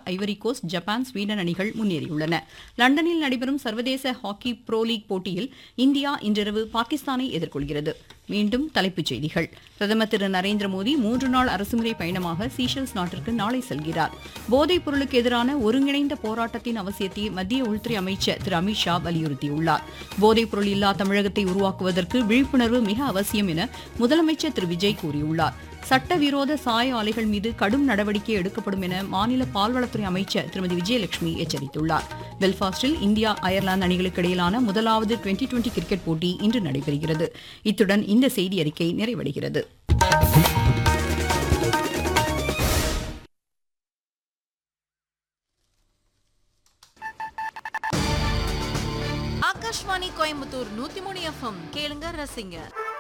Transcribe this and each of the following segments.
Ivory Coast Japan Sweden அணிகள் முன்னேறியுள்ளன லண்டனில் நடைபெறும் சர்வதேச ஹாக்கி ப்ரோ லீக் போட்டியில் இந்தியா இன்றிரவு பாகிஸ்தானை எதிர்கொள்கிறது மீண்டும் தலைப்புச் செய்திகள் பிரதமர் திரு நரேந்திர மோடி மூன்று நாள் அரசுமுறை பயணமாக சீஷல்ஸ் நாட்டிற்கு நாளை செல்கிறார் போதைப் பொருளுக்கு எதிரான ஒருங்கிணைந்த போராட்டத்தின் அவசியத்தை மத்திய உள்துறை அமைச்சர் திரு அமித் ஷா வலியுறுத்தியுள்ளார் போதைப் பொருள் இல்லா தமிழகத்தை உருவாக்குவதற்கு விழிப்புணர்வு மிக அவசியம் என முதலமைச்சர் திரு விஜய் கூறியுள்ளார் சட்டவிரோத சாய ஆலைகள் மீது கடும் நடவடிக்கை எடுக்கப்படும் என மாநில பால்வளத்துறை அமைச்சர் திருமதி விஜயலட்சுமி எச்சரித்துள்ளார் பெல்பாஸ்டில் இந்தியா அயர்லாந்து அணிகளுக்கு இடையிலான முதலாவது டுவெண்டி டுவெண்டி கிரிக்கெட் போட்டி இன்று நடைபெறுகிறது இத்துடன் இந்த செய்தி அறிக்கை நிறைவடைகிறது ஆகாஷ்வாணி கோயம்புத்தூர் நூத்தி மூணு எஃப்எம் கேளுங்க ரசிங்க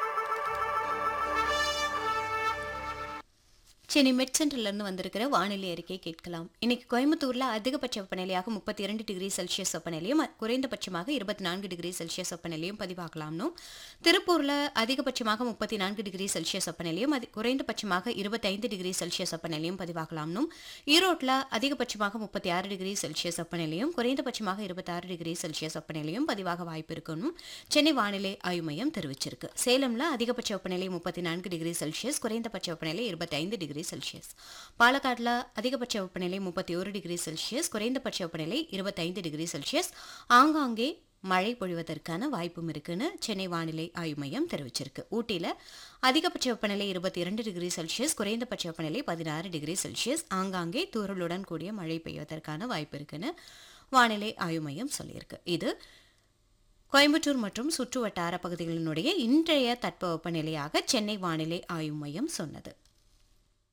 சென்னை மெட் சென்டர்லேருந்து வந்திருக்கிற வானிலை அறிக்கை கேட்கலாம் இன்னைக்கு கோயம்புத்தூரில் அதிகபட்ச வெப்பநிலையாக முப்பத்தி இரண்டு டிகிரி செல்சியஸ் வெப்பநிலையும் குறைந்தபட்சமாக இருபத்தி நான்கு டிகிரி செல்சியஸ் வெப்பநிலையும் பதிவாகலாம்னு திருப்பூரில் அதிகபட்சமாக முப்பத்தி நான்கு டிகிரி செல்சியஸ் வெப்பநிலையும் அதி குறைந்தபட்சமாக இருபத்தைந்து டிகிரி செல்சியஸ் வெப்பநிலையும் பதிவாகலாம்னும் ஈரோட்டில் அதிகபட்சமாக முப்பத்தி ஆறு டிகிரி செல்சியஸ் வெப்பநிலையும் குறைந்தபட்சமாக இருபத்தாறு டிகிரி செல்சியஸ் வெப்பநிலையும் பதிவாக வாய்ப்பு இருக்குன்னு சென்னை வானிலை ஆய்வு மையம் தெரிவிச்சிருக்கு சேலம்ல அதிகபட்ச வெப்பநிலை முப்பத்தி நான்கு டிகிரி செல்சியஸ் குறைந்தபட்ச வெப்பநிலை இருபத்தைந்து டிகிரி செல்சியஸ் பாலக்காட்டில் அதிகபட்ச வெப்பநிலை முப்பத்தி ஒரு டிகிரி செல்சியஸ் குறைந்தபட்ச வெப்பநிலை இருபத்தைந்து டிகிரி செல்சியஸ் ஆங்காங்கே மழை பொழிவதற்கான வாய்ப்பும் இருக்குன்னு சென்னை வானிலை ஆய்வு மையம் தெரிவிச்சிருக்கு ஊட்டியில் அதிகபட்ச வெப்பநிலை இருபத்தி இரண்டு டிகிரி செல்சியஸ் குறைந்தபட்ச வெப்பநிலை பதினாறு டிகிரி செல்சியஸ் ஆங்காங்கே தூறலுடன் கூடிய மழை பெய்வதற்கான வாய்ப்பு இருக்குன்னு வானிலை ஆய்வு மையம் சொல்லியிருக்கு இது கோயம்புத்தூர் மற்றும் சுற்று வட்டார பகுதிகளினுடைய இன்றைய தட்பவெப்பநிலையாக சென்னை வானிலை ஆய்வு மையம் சொன்னது